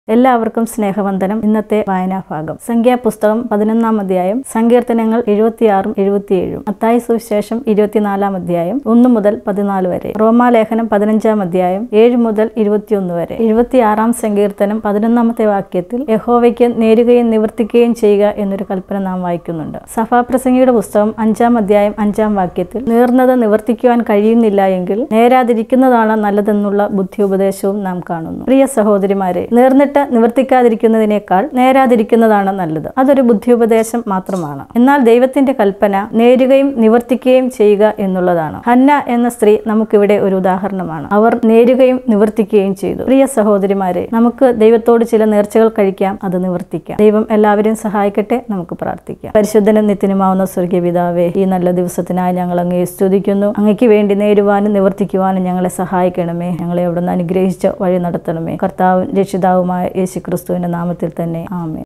എല്ലാവർക്കും സ്നേഹവന്ദനം ഇന്നത്തെ വായനാഭാഗം സംഖ്യാപുസ്തകം പതിനൊന്നാം അധ്യായം സങ്കീർത്തനങ്ങൾ എഴുപത്തിയാറും എഴുപത്തിയേഴും അത്തായി സുവിശേഷം ഇരുപത്തിനാലാം അധ്യായം ഒന്ന് മുതൽ പതിനാല് വരെ റോമാലേഖനം പതിനഞ്ചാം അധ്യായം ഏഴ് മുതൽ ഇരുപത്തിയൊന്ന് വരെ എഴുപത്തിയാറാം സങ്കീർത്തനം പതിനൊന്നാമത്തെ വാക്യത്തിൽ യഹോവയ്ക്ക് നേരുകയും നിവർത്തിക്കുകയും ചെയ്യുക എന്നൊരു കൽപ്പന നാം വായിക്കുന്നുണ്ട് സഭാപ്രസംഗിയുടെ പുസ്തകം അഞ്ചാം അധ്യായം അഞ്ചാം വാക്യത്തിൽ നേർന്നത് നിവർത്തിക്കുവാൻ കഴിയുന്നില്ല എങ്കിൽ നേരാതിരിക്കുന്നതാണ് നല്ലതെന്നുള്ള ബുദ്ധിയുപദേശവും നാം കാണുന്നു പ്രിയ സഹോദരിമാരെ നേർന്നിട്ട് നിവർത്തിക്കാതിരിക്കുന്നതിനേക്കാൾ നേരാതിരിക്കുന്നതാണ് നല്ലത് അതൊരു ബുദ്ധിയുപദേശം മാത്രമാണ് എന്നാൽ ദൈവത്തിന്റെ കൽപ്പന നേരുകയും നിവർത്തിക്കുകയും ചെയ്യുക എന്നുള്ളതാണ് ഹന്ന എന്ന സ്ത്രീ നമുക്കിവിടെ ഒരു ഉദാഹരണമാണ് അവർ നേരുകയും നിവർത്തിക്കുകയും ചെയ്തു പ്രിയ സഹോദരിമാരെ നമുക്ക് ദൈവത്തോട് ചില നേർച്ചകൾ കഴിക്കാം അത് നിവർത്തിക്കാം ദൈവം എല്ലാവരെയും സഹായിക്കട്ടെ നമുക്ക് പ്രാർത്ഥിക്കാം പരിശുദ്ധനും നിത്യനുമാവുന്ന സ്വർഗീയ പിതാവേ ഈ നല്ല ദിവസത്തിനായി ഞങ്ങൾ അങ്ങേ സ്തുതിക്കുന്നു അങ്ങയ്ക്ക് വേണ്ടി നേരുവാനും നിവർത്തിക്കുവാനും ഞങ്ങളെ സഹായിക്കണമേ ഞങ്ങളെ അവിടുന്ന് അനുഗ്രഹിച്ച് വഴി നടത്തണമേ കർത്താവും രക്ഷിതാവുമായ യേശു ക്രിസ്തുവിന്റെ നാമത്തിൽ തന്നെ ആമേ